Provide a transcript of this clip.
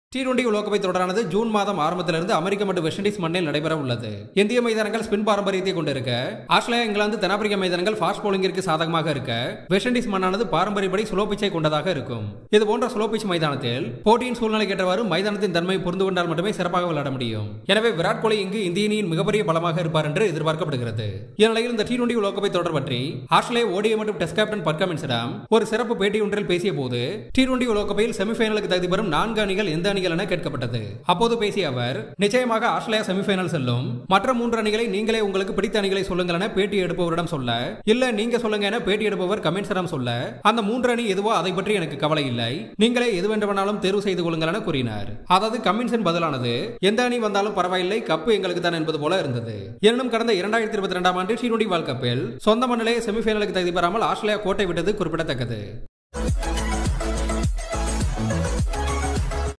T twenty உலகக்கோப்பை தொடரானது June மாதம் ஆரம்பத்திலிருந்து அமெரிக்க மற்றும் வெஸ்ட் இண்டீஸ் மண்ணில் நடைபெற உள்ளது இந்திய மைதானங்கள் ஸ்பின் பாரம்பரியத்தை கொண்டிருக்க ஆஸ்திரேலியா இங்கிலாந்து தென்னாப்பிரிக்க மைதானங்கள் ஃபாஸ்ட் பவுலிங்கிற்கு சாதகமாக இருக்க வெஸ்ட் இண்டீஸ் மண்ணானது பாரம்பரியப்படி ஸ்லோ பிச்சை கொண்டதாக இருக்கும் இது போன்ற ஸ்லோ பிச் மைதானத்தில் போட்டியின் சூழ்நிலைக்கு ஏற்றவாறு மைதானத்தின் தன்மை புரிந்து கொண்டால் மட்டுமே சிறப்பாக விளையாட முடியும் எனவே விராட் கோலி இங்கு இந்திய அணியின் மிகப்பெரிய பலமாக இருப்பார் என்று எதிர்பார்க்கப்படுகிறது இந்நிலையில் இந்த டி டுவெண்டி உலகக்கோப்பை தொடர் பற்றி ஆஸ்திரேலியா ஓடிஐ மற்றும் டெஸ்ட் கேப்டன் பர்கமின்ஸிடம் ஒரு சிறப்பு பேட்டி ஒன்றில் பேசிய போது டி டுவெண்டி உலகக்கோப்பையில் செமிஃபைனலுக்கு தகுதி பெறும் நான்கு அணிகள் எந்த அணிகள் என கேட்கப்பட்டது அப்போது பேசிய அவர் நிச்சயமாக ஆஸ்திரேலியா செமிஃபைனல் செல்லும் மற்ற மூன்று அணிகளை நீங்களே உங்களுக்கு பிடித்த அணிகளை சொல்லுங்கள் என பேட்டி எடுப்பவரிடம் சொல்ல இல்ல நீங்க சொல்லுங்க என பேட்டி எடுப்பவர் கமெண்ட்ஸிடம் சொல்ல அந்த மூன்று அணி எதுவோ அதை பற்றி எனக்கு கவலை இல்லை நீங்களே எது வேண்டுமானாலும் தேர்வு செய்து கொள்ளுங்கள் என கூறினார் அதாவது கமின்ஸின் பதிலானது எந்த அணி வந்தாலும் பரவாயில்லை கப்பு எங்களுக்கு தான் என்பது போல இருந்தது எனினும் கடந்த இரண்டாயிரத்தி இருபத்தி ரெண்டாம் ஆண்டு டி டுவெண்டி வேர்ல்ட் கப்பில் சொந்த மண்ணிலே செமிஃபைனலுக்கு தகுதி பெறாமல் ஆஸ்திரேலியா கோட்டை விட்டது குறிப்பிடத்தக்கது